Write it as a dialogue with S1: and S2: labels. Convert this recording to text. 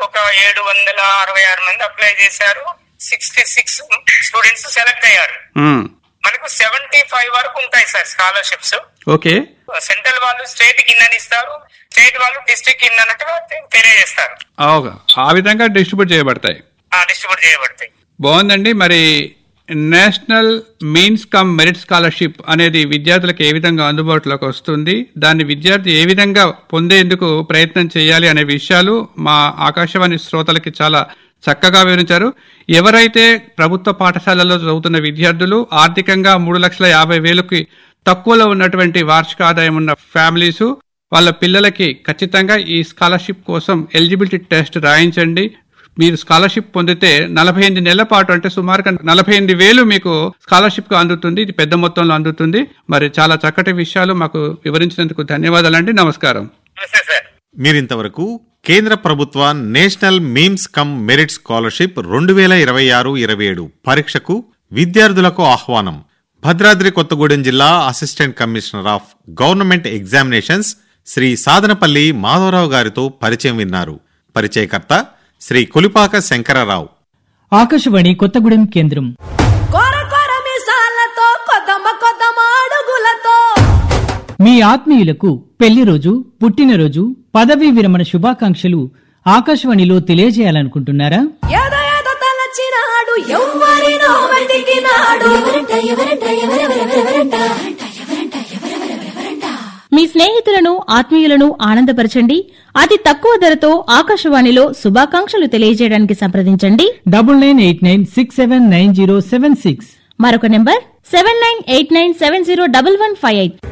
S1: ఒక ఏడు వందల అరవై ఆరు మంది అప్లై చేశారు సిక్స్టీ సిక్స్ స్టూడెంట్స్ సెలెక్ట్ అయ్యారు
S2: మ్మ్.
S1: మనకు సెవెంటీ ఫైవ్ వరకు ఉంటాయి సార్ స్కాలర్షిప్స్
S2: ఓకే
S1: సెంట్రల్ వాళ్ళు స్టేట్ కింద ఇస్తారు స్టేట్ వాళ్ళు డిస్ట్రిక్ట్ కింద అన్నట్టుగా తె- తెలియజేస్తారు
S2: అవుగా ఆ విధంగా డిస్ట్రిబ్యూట్ చేయబడతాయి
S1: డిస్ట్రిబ్యూట్ చేయబడతాయి
S2: బాగుందండి మరి national means cum merit scholarship అనేది విద్యార్థులకు ఏ విధంగా అందుబాటులోకి వస్తుంది దాన్ని విద్యార్థి ఏ విధంగా పొందేందుకు ప్రయత్నం చేయాలి అనే విషయాలు మా ఆకాశవాణి శ్రోతలకి చాలా చక్కగా వివరించారు ఎవరైతే ప్రభుత్వ పాఠశాలలో చదువుతున్న విద్యార్థులు ఆర్థికంగా మూడు లక్షల యాభై వేలకి తక్కువలో ఉన్నటువంటి వార్షిక ఆదాయం ఉన్న ఫ్యామిలీస్ వాళ్ళ పిల్లలకి ఖచ్చితంగా ఈ స్కాలర్షిప్ కోసం ఎలిజిబిలిటీ టెస్ట్ రాయించండి మీరు స్కాలర్షిప్ పొందితే నలభై ఎనిమిది నెలల పాటు అంటే సుమారుగా నలభై ఎనిమిది వేలు మీకు స్కాలర్షిప్ గా అందుతుంది ఇది పెద్ద మొత్తంలో అందుతుంది మరి చాలా చక్కటి విషయాలు మాకు వివరించినందుకు ధన్యవాదాలండి నమస్కారం
S1: నమస్తే సార్
S3: మీరింతవరకు కేంద్ర ప్రభుత్వ national means cum merit scholarship రెండు వేల ఇరవై ఆరు ఇరవై ఏడు పరీక్షకు విద్యార్థులకు ఆహ్వానం భద్రాద్రి కొత్తగూడెం జిల్లా assistant commissioner of government examinations Shri Sadanapalli Madhavarao గారితో పరిచయం విన్నారు పరిచయకర్త శ్రీ కొలిపాక శంకరరావు
S4: ఆకాశవాణి కొత్తగూడెం కేంద్రం
S5: కొర కొర మిసాలతో కొద్దమ కొద్దమ అడుగులతో
S4: మీ ఆత్మీయులకు పెళ్లి రోజు పుట్టినరోజు పదవీ విరమణ శుభాకాంక్షలు ఆకాశవాణిలో తెలియజేయాలనుకుంటున్నారా
S5: ఏదో ఏదో తలచినాడు ఎవ్వరినో వెతికినాడు
S6: మీ స్నేహితులను ఆత్మీయులను ఆనందపరచండి అతి తక్కువ ధరతో ఆకాశవాణిలో శుభాకాంక్షలు తెలియజేయడానికి సంప్రదించండి
S4: double nine eight nine six seven nine zero seven six
S6: మరొక number seven nine eight nine seven zero double one five eight